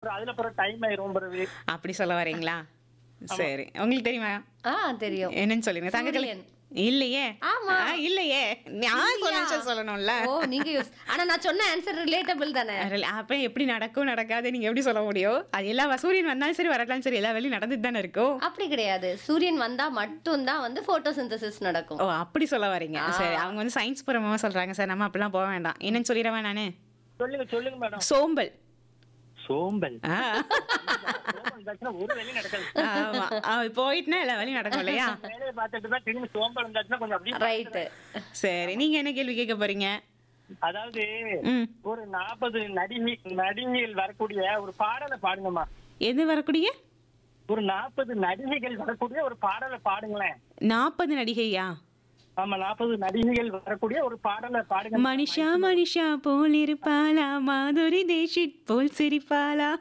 அப்புறம் அதுல அப்புறம் டைம் ஆயிரும் பிறகு அப்படி சொல்ல வரீங்களா சரி உங்களுக்கு தெரியுமா ஆ தெரியும் என்னன்னு சொல்லுங்க தங்கக்கலை சூரியன். இல்லையே ஆமா. ஆ, இல்லையே நான் இல்லையா? சொல்ல சொல்லணும்ல ஓ நீங்க யோசி ஆனா நான் சொன்ன ஆன்சர் ரிலேட்டபிள் தானே அதில் அப்புறம் எப்படி நடக்கும் நடக்காது நீங்க எப்படி சொல்ல முடியும் அது எல்லா சூரியன் வந்தாலும் சரி வரலாம் சரி எல்லா வேலையும் நடந்துட்டு தானே இருக்கும் அப்படி கிடையாது சூரியன் வந்தா மட்டும்தான் வந்து போட்டோசிந்தசிஸ் நடக்கும் ஓ அப்படி சொல்ல வரீங்க சரி அவங்க வந்து சயின்ஸ் புறமா சொல்றாங்க சார் நம்ம அப்படிலாம் போக வேண்டாம் என்னன்னு சொல்லிடவா நானு சொல்லுங்க சொல்லுங்க மேடம் சோம்பல் சோம்பல் ஆ, சோம்பல் இருந்தாச்சுன்னா ஒரு வேலையும் நடக்காது ஆமா அது போயிட்டுனா எல்லா வேலையும் நடக்கும் இல்லையா வேலையை பார்த்துட்டு தான் திரும்பி சோம்பல் இருந்தாச்சுன்னா கொஞ்சம் அப்படியே ரைட்டு சரி நீங்க என்ன கேள்வி கேட்க போறீங்க அதாவது ம் ஒரு நாற்பது நடிகை நடிகைகள் வரக்கூடிய ஒரு பாடலை பாடுங்கம்மா எது வரக்கூடிய ஒரு நாற்பது நடிகைகள் வரக்கூடிய ஒரு பாடலை பாடுங்களேன் நாற்பது நடிகையா ஆமா நாற்பது நடிகைகள் வரக்கூடிய ஒரு பாடலை பாடுங்க மனிஷா மனிஷா போல் இருப்பாளா மாதுரி தேஷித் போல் சிரிப்பாளா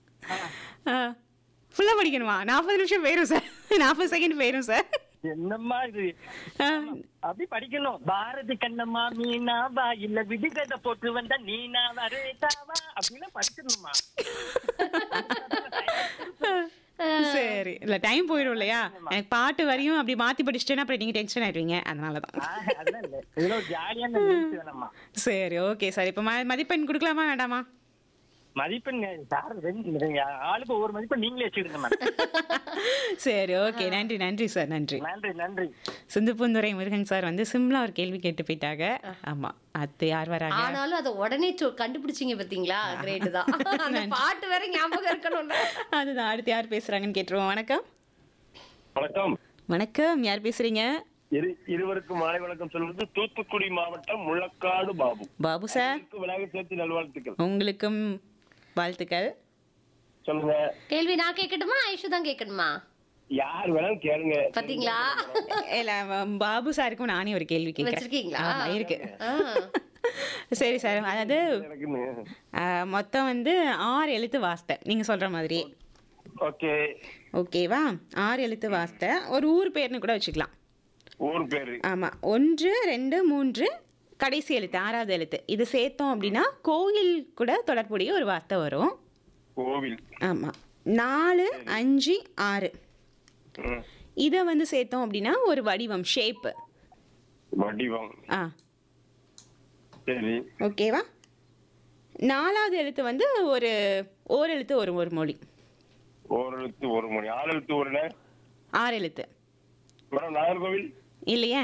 ஃபுல்லா படிக்கணுமா நாற்பது நிமிஷம் போயிரும் சார் நாற்பது செகண்ட் போயிரும் சார் என்னம்மா இது அப்படி படிக்கணும் பாரதி கண்ணம்மா மீனாவா இல்ல விடுகதை போட்டு வந்த நீனா வரேட்டாவா அப்படின்னு படிக்கணுமா சரி இல்ல டைம் போயிடும் இல்லையா எனக்கு பாட்டு வரையும் அப்படி மாத்தி படிச்சிட்டேன்னா அப்புறம் நீங்க டென்ஷன் ஆயிடுவீங்க அதனால தான் ஆஹ், அதெல்லாம் இல்ல இதுல ஒரு ஜாலியான நிகழ்ச்சி வேணாம்மா சரி ஓகே சார் இப்போ ம- மதிப்பெண் கொடுக்கலாமா வேண்டாமா மதிப்பெண் சார் ரெண்டு ஆளுக்கு ஒரு மதிப்பெண் நீங்களே வச்சுக்கிடுங்க மேடம் சரி ஓகே நன்றி நன்றி சார் நன்றி நன்றி நன்றி சிந்துப்புந்துரை முருகன் சார் வந்து சிம்லா ஒரு கேள்வி கேட்டு போயிட்டாங்க ஆமா அது யார் வராங்க ஆனாலும் அதை உடனே சொ- கண்டுபிடிச்சீங்க பாத்தீங்களா கிரேட் தான் அந்த பாட்டு வேற ஞாபகம் இருக்கணும்ல அதுதான் அடுத்து யார் பேசுறாங்கன்னு கேட்டுருவோம் வணக்கம் வணக்கம் வணக்கம் யார் பேசுறீங்க இரு இருவருக்கும் மாலை வணக்கம் சொல்வது தூத்துக்குடி மாவட்டம் முள்ளக்காடு பாபு பாபு சார் உங்களுக்கு விநாயகர் சதுர்த்தி நல்வாழ்த்துக்கள் உங்களுக்கும் வாழ்த்துக்கள் சொல்லுங்க கேள்வி நான் கேட்கட்டுமா ஐஷு தான் கேட்கணுமா யார் வேணாலும் கேளுங்க பாத்தீங்களா இல்ல ம- பாபு சாருக்கும் நானே ஒரு கேள்வி கேட்கிறேன் வச்சிருக்கீங்களா ஆமா, இருக்கு ஆ. சரி சார் அதாவது எனக்குன்னு ஆஹ், மொத்தம் வந்து ஆறு எழுத்து வார்த்தை நீங்க சொல்ற மாதிரி ஓகே ஓகேவா ஆறு எழுத்து வார்த்தை ஒரு ஊர் பேர்னு கூட வச்சுக்கலாம் ஊர் பேரு ஆமா ஒன்று ரெண்டு மூன்று கடைசி எழுத்து ஆறாவது எழுத்து இது சேர்த்தோம் அப்படின்னா கோயில் கூட தொடர்புடைய ஒரு வார்த்தை வரும் கோவில் ஆமா நாலு அஞ்சு ஆறு ம். இதை வந்து சேர்த்தோம் அப்படின்னா ஒரு வடிவம் ஷேப்பு வடிவம் ஆ சரி ஓகேவா நாலாவது எழுத்து வந்து ஒரு ஓர் எழுத்து ஒரு ஒரு மொழி ஒரு எழுத்து ஒரு மணி ஆறு எழுத்து ஒரு நே- ஆறு எழுத்து மேடம் நாகர்கோவில் இல்லையே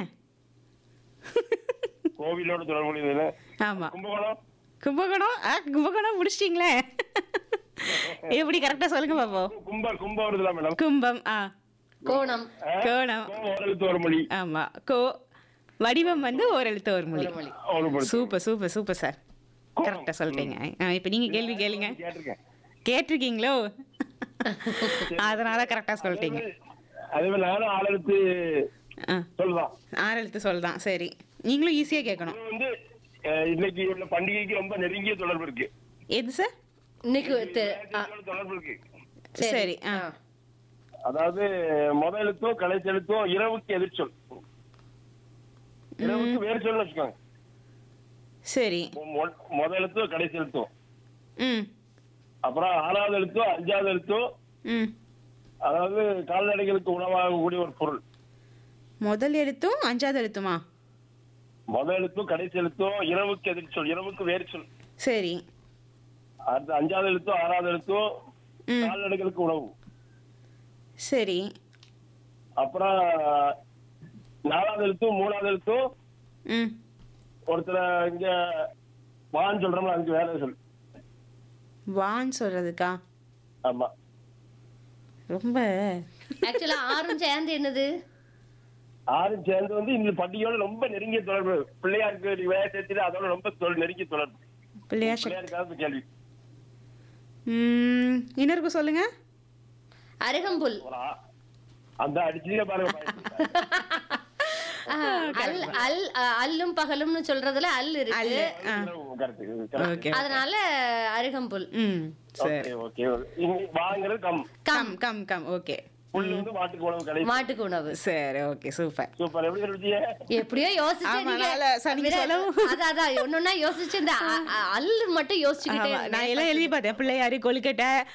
கோவிலோட தொடர்புடையது ஆமா கும்பகோணம் கும்பகோணம் ஆ கும்பகோணம் முடிச்சிட்டிங்களே எப்படி கரெக்டாக சொல்லுங்க பாப்போம் கும்ப கும்ப வருதுல மேடம் கும்பம் ஆ கோணம் கோணம் கோவம் ஒரு எழுத்து ஒரு மொழி ஆமா கோ வடிவம் வந்து ஒரு எழுத்து ஒரு மொழி ஒரு மொழி சூப்பர் சூப்பர் சூப்பர் சார் கரெக்டாக சொல்லிட்டீங்க ஆ, இப்போ நீங்கள் கேள்வி கேளுங்க கேட்டிருக்கேன் கேட்டிருக்கீங்களோ அதனால கரெக்டாக சொல்லிட்டீங்க அதே மாதிரி நானும் ஆறு எழுத்து ஆ சொல்லுதான் ஆறு எழுத்து சொல்லதான் சரி நீங்களும் ஈஸியாக கேட்கணும் இது வந்து அஹ், இன்னைக்கு உள்ள பண்டிகைக்கு ரொம்ப நெருங்கிய தொடர்பு இருக்கு எது சார் இன்னைக்கு தெ- ஆ, இதோட தொடர்பு இருக்கு சரி ஆ ஆ. அதாவது முதல் எழுத்தும் கடைசி எழுத்தும் இரவுக்கு எதிர்ச்சொல் இரவுக்கு வேறு சொல்லு வச்சுக்கோங்க சரி மொ- மொ- முதல் எழுத்தும் கடைசி எழுத்தும் ம் அப்புறம் ஆறாவது எழுத்தும் அஞ்சாவது எழுத்தும் ம் அதாவது கால்நடைகளுக்கு உணவாகக்கூடிய ஒரு பொருள் முதல் எழுத்தும் அஞ்சாவது எழுத்துமா முதல் எழுத்தும் கடைசி எழுத்தும் இரவுக்கு எதிர்ச்சொல் இரவுக்கு வேறு சொல் சரி அடுத்து அஞ்சாவது எழுத்தும் ஆறாவது எழுத்தும் ம் கால்நடைகளுக்கு உணவு சரி அப்புறம் நாலாவது எழுத்தும் மூணாவது எழுத்தும் ம் ஒருத்தர இங்க வான்னு சொல்றோம்ல அதுக்கு வேற சொல் வான்னு சொல்றதுக்கா ஆமா ரொம்ப ஆக்சுவலா ஆறும் சேர்ந்து என்னது ஆறு சேர்ந்து வந்து இந்த பண்டிகையோட ரொம்ப நெருங்கிய தொடர்பு பிள்ளையாருக்கு நீ வேலை சேர்த்துட்டு அதோட ரொம்ப தொ- நெருங்கிய தொடர்பு பிள்ளையார் சக்தி பிள்ளையாருக்காக கேள்வி ம் இன்னொருக்கு சொல்லுங்க அருகம்புல் ஒரு ஆ- அந்த அடிச்சுட்டே பாருங்க ஆ, அல் அல் ஆ, அல்லும் பகலும்னு சொல்றதுல அல் இருக்கு அல்லு ஆ கரெக்ட் ஓகே அதனால அருகம்புல் ம் சரி ஓகே ஓகே வாங்குறது கம் கம் கம் கம் ஓகே புல்லு வந்து மாட்டுக்கு உணவு கடை மாட்டுக்கு உணவு சரி ஓகே சூப்பர் சூப்பர் எப்படி சொல்லிட்டீங்க எப்படியோ யோசிச்சு ஆமா, நீங்க- நால- சரி, நீங்க விட- சொல்லவும். அதான் அதான் ஒன்னொன்னா யோசிச்சு இந்த அ- அ- அல்லு மட்டும் யோசிச்சுக்கிட்டே ஆமா, இருந்தேன். நான் எல்லாம் எழுதி பார்த்தேன் பிள்ளையாரு கொழுக்கட்டை